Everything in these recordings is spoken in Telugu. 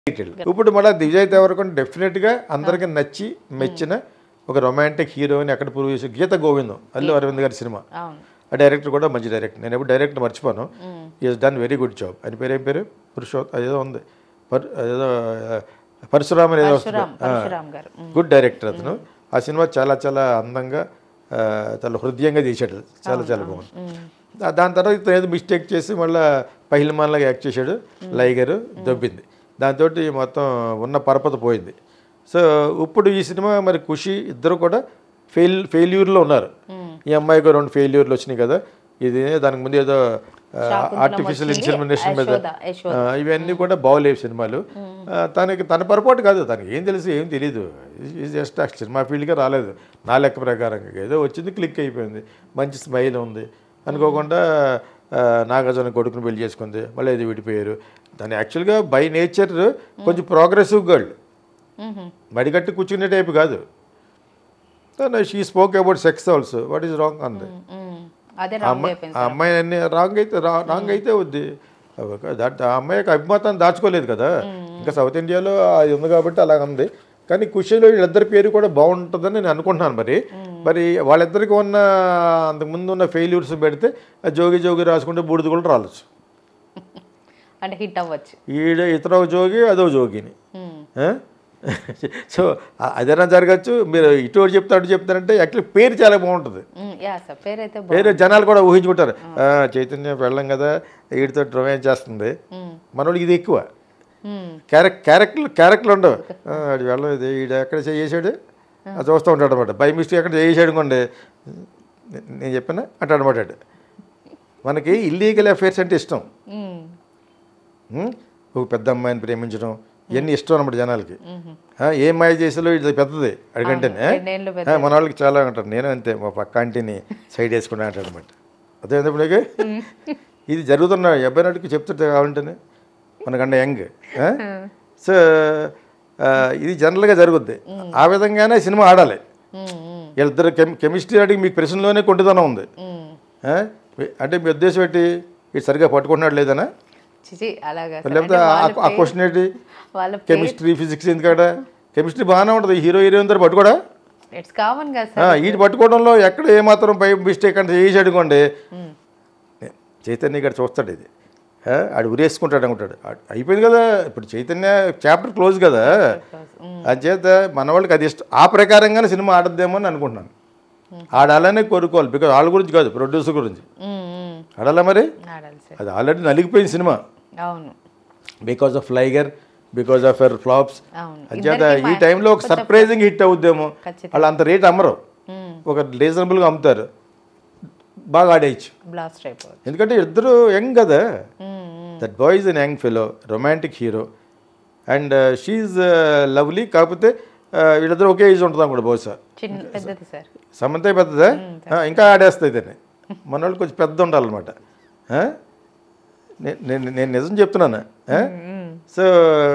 ఇప్పుడు మళ్ళీ విజయ్ దేవరకొండ డెఫినెట్గా అందరికీ నచ్చి మెచ్చిన ఒక రొమాంటిక్ హీరోని ఎక్కడ ప్రూవ్ చేసి గీత గోవిందం అల్లు అరవింద్ గారి సినిమా అవును ఆ డైరెక్టర్ కూడా మంచి డైరెక్టర్ నేను ఎప్పుడు డైరెక్టర్ మర్చిపోను is done very good job అని పేరు ఏం పేరు పురుషోత్ అదేదో ఉంది పర్ అదేదో ఆ, పరశురామ్ అనేది వస్తుంది పరశురామ్ పరశురామ్ గారు ఉమ్. గుడ్ డైరెక్టర్ అతను ఆ సినిమా చాలా చాలా అందంగా ఆ, చాలా హృదయంగా తీశాడు చాలా చాలా బాగుంది దా- దాని తర్వాత ఇతను ఏదో మిస్టేక్ చేసి మళ్ళీ పహిల్మాన్లాగా యాక్ట్ చేశాడు లైగర్ దొబ్బింది దాంతో మొత్తం ఉన్న పరపత పోయింది సో ఇప్పుడు ఈ సినిమా మరి ఖుషి ఇద్దరు కూడా ఫెయిల్ ఫెయిల్యూర్లో ఉన్నారు ఈ అమ్మాయికి రెండు ఫెయిల్యూర్లు వచ్చినాయి కదా ఇది దానికి ముందు ఏదో ఆర్టిఫిషియల్ వచ్చింది. ఇన్సెమినేషన్ మీద యశోద, యశోద. ఆ, ఇవన్నీ కూడా బాగోలేవు సినిమాలు ఆ, తనకి తన పొరపాటు కాదు తనకి ఏం తెలుసు ఏం తెలియదు ఇది జస్ట్ ఆ సినిమా ఫీల్డ్గా రాలేదు నా లెక్క ప్రకారంగా ఏదో వచ్చింది క్లిక్ అయిపోయింది మంచి స్మైల్ ఉంది అనుకోకుండా ఆ, నాగార్జున కొడుకుని పెళ్లి చేసుకుంది మళ్ళీ ఇది విడిపోయారు దాని యాక్చువల్గా బై నేచర్ కొంచెం ప్రోగ్రెసివ్ గర్ల్ మ్మ్. మడిగట్టి కూర్చునే టైప్ కాదు she spoke about sex also what is wrong అంది మ్మ్. అదే ఆ రాంగ్ అమ్మాయి అయిపోయింది ఆ అమ్మాయి అన్ని రాంగ్ అయితే రా- రాంగ్ అయితే వద్ది దట్ ఆ అమ్మాయి యొక్క అభిమతాన్ని దాచుకోలేదు కదా ఇంకా సౌత్ ఇండియాలో అది ఉంది కాబట్టి అలాగ ఉంది కానీ కుషిలో వీళ్ళిద్దరి పేరు కూడా బాగుంటుందని నేను అనుకుంటున్నాను మరి మరి వాళ్ళిద్దరికి ఉన్న అంతకుముందు ఉన్న ఫెయిల్యూర్స్ పెడితే ఆ జోగి జోగి రాసుకుంటే బూడిద కూడా రావచ్చు అంటే హిట్ అవ్వచ్చు ఈడ ఇతర జోగి అదో జోగిని మ్మ్. ఆ? సో ఆ- అదేనా జరగచ్చు మీరు ఇటు ఒకటి చెప్తా అటు చెప్తారంటే యాక్చువల్లీ పేరు చాలా బాగుంటుంది మ్మ్. యా సార్ పేరైతే బాగుంది. వేరే జనాలు కూడా ఊహించుకుంటారు "ఆ, చైతన్య వెళ్ళం కదా వీడితో రొమాన్స్ చేస్తుంది మ్మ్. మనోడికి ఇది ఎక్కువ మ్మ్. క్యారెక్ క్యారెక్టర్ క్యారెక్టర్లు ఉండవు "ఆ, వాడు వెళ్ళం ఇది ఈడు ఎక్కడ చేసాడు అది చూస్తూ ఉంటాడు అనమాట బై మిస్టేక్ ఎక్కడ చేసాడు అనుకోండి "నే- నేను చెప్పానా అంటాడు అనమాట వాడు. మనకి ఇల్లీగల్ అఫేర్స్ అంటే ఇష్టం మ్మ్. ఉం? ఒక పెద్ద అమ్మాయిని ప్రేమించడం ఇవన్నీ ఇష్టం అనమాట జనాలకి ఆ, ఏ మాయ చేసేలో ఇది పెద్దది అడిగంటేనే రెండేళ్ళు ఆ, మన వాళ్ళకి చాలా అంటారు నేను అంతే మా పక్క ఆంటీని సైడ్ వేసుకున్నా అంటాడు అనమాట అదే ఇప్పుడు ఇది జరుగుతున్న అబ్బాయి నాటికి చెప్తుంటే కావాలంటేనే మనకన్నా యంగ్ సో ఆ, ఇది జనరల్గా జరుగుద్ది ఆ విధంగానే సినిమా ఆడాలి మ్మ్. మ్మ్. వీళ్ళిద్దరు కెమి కెమిస్ట్రీ అడిగి మీకు ప్రశ్నలోనే కొంటుదనం ఉంది మ్మ్. ఆ? అంటే మీ ఉద్దేశం ఏంటి ఇది సరిగా పట్టుకుంటున్నాడు లేదనా చిచి అలాగా సార్. లేకపోతే అంటే ఆ- వాళ్ళ ఆ పేరు- క్వశ్చన్ ఏంటి వాళ్ళ పేరు కెమిస్ట్రీ ఫిజిక్స్ ఎందుకట కెమిస్ట్రీ బాగానే ఉంటుంది హీరో హీరోయిన్ దగ్గర పట్టుకోడా ఇట్స్ కామన్ కదా ఆ, సార్ ఈడు పట్టుకోవడంలో ఎక్కడ ఏమాత్రం పై మిస్టేక్ అంటే చేసి అనుకోండి చైతన్య గారు చూస్తాడు ఇది ఆ, ఆడు ఉరేసుకుంటాడు అనుకుంటాడు ఆ- అయిపోయింది కదా ఇప్పుడు చైతన్య చాప్టర్ క్లోజ్ కదా అంచేత మన వాళ్ళకి అది ఇష్టం ఆ ప్రకారంగానే సినిమా ఆడద్దేమో అని అనుకుంటున్నాను ఆడాలనే కోరుకోవాలి బికాజ్ వాళ్ళ గురించి కాదు ప్రొడ్యూసర్ గురించి మ్మ్. మ్మ్. ఆడాలా మరి ఆడాలి సార్ అది ఆల్రెడీ నలిగిపోయింది సినిమా అవును because of Liger because of uh flops అవును అంచేత ఈ టైంలో ఒక సర్ప్రైజింగ్ హిట్ అవుద్దేమో ఖచ్చితంగా. వాళ్ళు అంత రేట్ అమ్మరు మ్మ్. ఒక రీజనబుల్గా అమ్ముతారు బాగా ఆడేయచ్చు బ్లాస్ట్ అయిపోవచ్చు ఎందుకంటే ఇద్దరు యంగ్ కదా మ్మ్. మ్మ్. That boy is an young fellow romantic hero and she lovely కాకపోతే uh, వీళ్ళిద్దరు ఒకే ఏజ్ ఉంటుంది కూడా బహుశా చిన్న పెద్దది సార్ సమంతే పెద్దదా ఆ, ఇంకా ఆడేస్తుంది దాన్ని మన వాళ్ళు కొంచెం పెద్ద ఉండాలన్నమాట ఆ? నే- నేను నేను నిజం చెప్తున్నాను ఆ? సో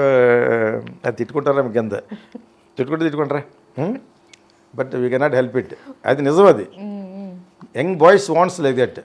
అది తిట్టుకుంటారా మీకు ఎంత తిట్టుకుంటే తిట్టుకుంటారా but we cannot help it అది నిజం అది young boys wants like that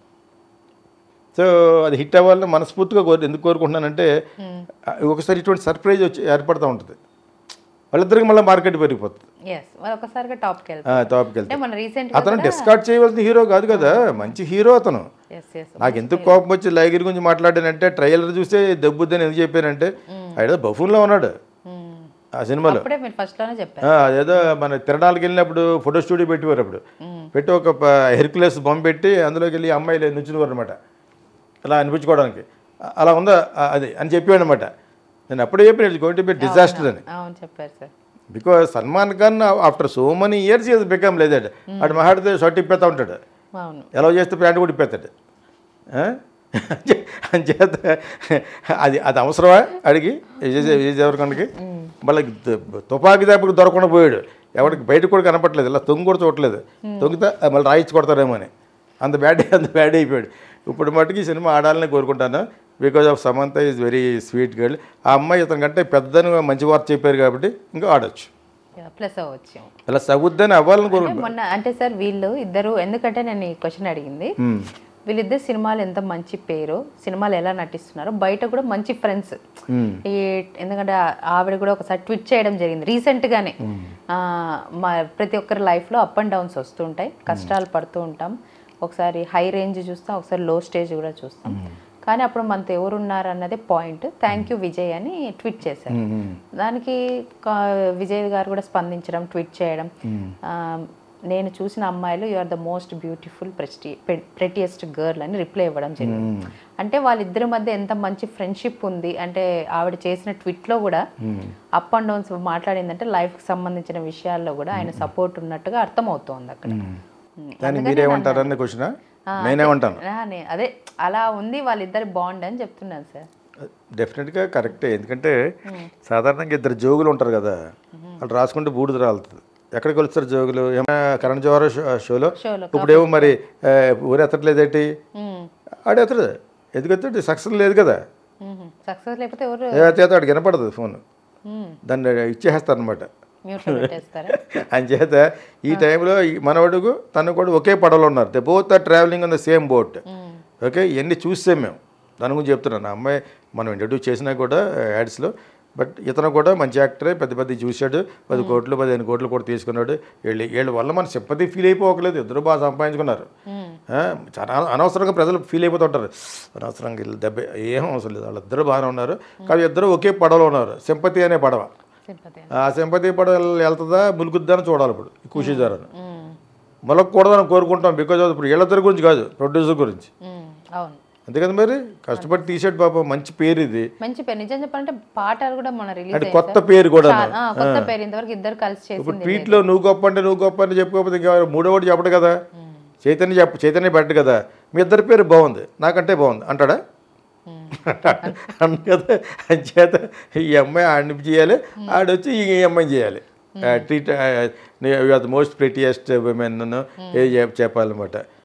so అది హిట్ అవ్వాలని మనస్ఫూర్తిగా కోరు ఎందుకు కోరుకుంటున్నానంటే ఆ, ఒకసారి ఇటువంటి సర్ప్రైజ్ వచ్చి ఏర్పడుతూ ఉంటుంది వాళ్ళిద్దరికి మళ్ళీ మార్కెట్ పెరిగిపోతుంది ఎస్ వాళ్ళు ఒకసారిగా టాప్కి వెళ్తారు ఆ, టాప్కి వెళ్తే అంటే మన రీసెంట్ అతను డిస్కార్డ్ చేయవలసిన హీరో కాదు కదా మంచి హీరో అతను ఎస్ ఎస్ నాకు ఎందుకు కోపం వచ్చి లైగిరి గురించి మాట్లాడానంటే ట్రైలర్ చూస్తే దెబ్బుద్దని ఎందుకు చెప్పానంటే ఆయన బఫూన్లో ఉన్నాడు ఆ సినిమాలో అప్పుడే మీరు ఫస్ట్ లోనే చెప్పారు ఆ, అదేదో మన తిరణాలకు వెళ్ళినప్పుడు ఫోటో స్టూడియో పెట్టేవారు అప్పుడు పెట్టి ఒక హెర్క్యులెస్ బొమ్మ పెట్టి అందులోకి వెళ్ళి అమ్మాయిలు నుంచునేవారు అనమాట అలా అనిపించుకోవడానికి అ- అలా ఉందా ఆ, అది అని చెప్పాడు అనమాట నేను అప్పుడే చెప్పాను గోయింగ్ టు బి డిజాస్టర్ అని అవును చెప్పారు sir because Salman Khan after so many years is become లేదట్ అటు మహాడితే షర్ట్ ఇప్పేస్తా ఉంటాడు అవును ఎలా చేస్తే ప్యాంట్ కూడా ఇప్పేస్తాడు ఆ? అంచేత అది అది అవసరమా అడిగి విజయ్ విజయ్ దేవరకొండకి మళ్ళీ త- తుపాకీ దెబ్బకి దొరకకుండా పోయాడు ఎవరికి బయట కూడా కనపట్లేదు ఇలా తొంగి కూడా చూడట్లేదు తొంగితే మళ్ళీ రాయించి కొడతారేమో అని అంత బ్యాడ్ అంత బ్యాడ్ అయిపోయాడు ఇప్పుడు మట్టుకి ఈ సినిమా ఆడాలని కోరుకుంటాను because of Samantha is very sweet girl ఆ అమ్మాయి ఇతని కంటే పెద్దని మంచి వార్త చెప్పారు కాబట్టి ఇంకా ఆడొచ్చు ప్లస్ అవ్వచ్చు ఇలా సగుద్దని అవ్వాలని కోరుకుంటున్నాను మొన్న అంటే సార్ వీళ్ళు ఇద్దరు ఎందుకంటే నేను ఈ క్వశ్చన్ అడిగింది మ్మ్. వీళ్ళిద్దరు సినిమాలు ఎంత మంచి పేరు సినిమాలు ఎలా నటిస్తున్నారో బయట కూడా మంచి ఫ్రెండ్స్ మ్మ్. ఈ ఎందుకంటే ఆ- ఆవిడ కూడా ఒకసారి ట్వీట్ చేయడం జరిగింది రీసెంట్ గానే ఆ, మా ప్రతి ఒక్కరి లైఫ్ లో అప్ అండ్ డౌన్స్ వస్తుంటాయి కష్టాలు పడుతూ ఉంటాం ఒకసారి హై రేంజ్ చూస్తాం ఒకసారి లో స్టేజ్ కూడా చూస్తాం కానీ అప్పుడు మనతో ఎవరు ఉన్నారు అన్నదే పాయింట్ థ్యాంక్ యూ విజయ్ అని ట్వీట్ చేశారు మ్మ్. దానికి కా- విజయ్ గారు కూడా స్పందించడం ట్వీట్ చేయడం ఆ, నేను చూసిన అమ్మాయిలు you are the most beautiful pretty prettiest girl అని రిప్లై ఇవ్వడం జరిగింది అంటే వాళ్ళిద్దరి మధ్య ఎంత మంచి ఫ్రెండ్షిప్ ఉంది అంటే ఆవిడ చేసిన ట్వీట్లో కూడా అప్ అండ్ డౌన్స్ మాట్లాడిందంటే లైఫ్కి సంబంధించిన విషయాల్లో కూడా ఆయన సపోర్ట్ ఉన్నట్టుగా అర్థమవుతోంది అక్కడ ఉమ్. దాన్ని మీరేమంటారని క్వశ్చన్ నేనేమంటాను ఆ, నే- అదే అలా ఉంది వాళ్ళిద్దరి బాండ్ అని చెప్తున్నాను సార్ డెఫినెట్గా కరెక్టే ఎందుకంటే సాధారణంగా ఇద్దరు జోగులు ఉంటారు కదా వాళ్ళు రాసుకుంటే బూడిద రాలుతుంది ఎక్కడికి వెళ్తారు జోగులు ఏమైనా కరణ్ జోహర్ షో షోలో షోలో ఇప్పుడేమో మరి ఆ, ఊరు ఎత్తట్లేదేంటి ఉమ్. ఆడు ఎత్తడు ఎందుకు ఎత్తాడు సక్సెస్ లేదు కదా ఉమ్. సక్సెస్ లేకపోతే ఎవరు ఏదైతే ఆడికి వినపడదు ఫోన్ ఉమ్. దాన్ని ఇచ్చేస్తారు అనమాట మ్యూట్లో పెట్టేస్తారా అంచేత ఈ టైంలో ఈ మనవడుగు తను కూడా ఒకే పడవలో ఉన్నారు they both are travelling on the same boat um. Okay ఇవన్నీ చూసాం మేము దాని గురించి చెప్తున్నాను ఆ అమ్మాయి మనం ఇంట్రడ్యూస్ చేసినా కూడా యాడ్స్లో బట్ ఇతను కూడా మంచి యాక్టరే పెద్ద పెద్ద చూశాడు పది కోట్లు పదిహేను కోట్లు కూడా తీసుకున్నాడు వీళ్ళు వీళ్ళ వల్ల మన సింపతి ఫీల్ అయిపోకలేదు ఇద్దరు బాగా సంపాదించుకున్నారు ఉమ్. ఆ, చాలా అనవసరంగా ప్రజలు ఫీల్ అయిపోతుంటారు అనవసరంగా వీళ్ళు దెబ్బ ఏం అవసరం లేదు వాళ్ళిద్దరు బాగానే ఉన్నారు కానీ ఇద్దరు ఒకే పడవలో ఉన్నారు సింపతి అనే పడవ సింపతి ఆ సింపతి పడవ వెళ్తుందా ములుగుద్దా అని చూడాలి ఇప్పుడు ఈ ఖుషీదారని ఉమ్. మొలకూడదని కోరుకుంటాం బికాజ్ ఇప్పుడు వీళ్ళిద్దరి గురించి కాదు ప్రొడ్యూసర్ గురించి ఉమ్. అవును అంతే కదా మరి కష్టపడి తీసాడు పాప మంచి పేరు ఇది మంచి పేరు నిజం చెప్పాలంటే పాటలు కూడా మన రిలీజ్ అంటే కొత్త పేరు కూడా కొత్త పేరు ఇంతవరకు ఇద్దరు కలిసి ఇప్పుడు చేసింది ట్వీట్లో నువ్వు గొప్ప అంటే నువ్వు గొప్ప అని చెప్పుకోకపోతే ఇంకా మూడో వాడు చెప్పడు కదా చైతన్య చెప్ప చైతన్య పెట్టడు కదా మీ ఇద్దరి పేరు బాగుంది నాకంటే బాగుంది అంటాడా ఉమ్. అన్న కదా అంచేత ఈ అమ్మాయి ఆడిని చేయాలి ఆడొచ్చి ఈ అమ్మాయిని చేయాలి treat the most prettiest women ఏ చెప్- చెప్పాలన్నమాట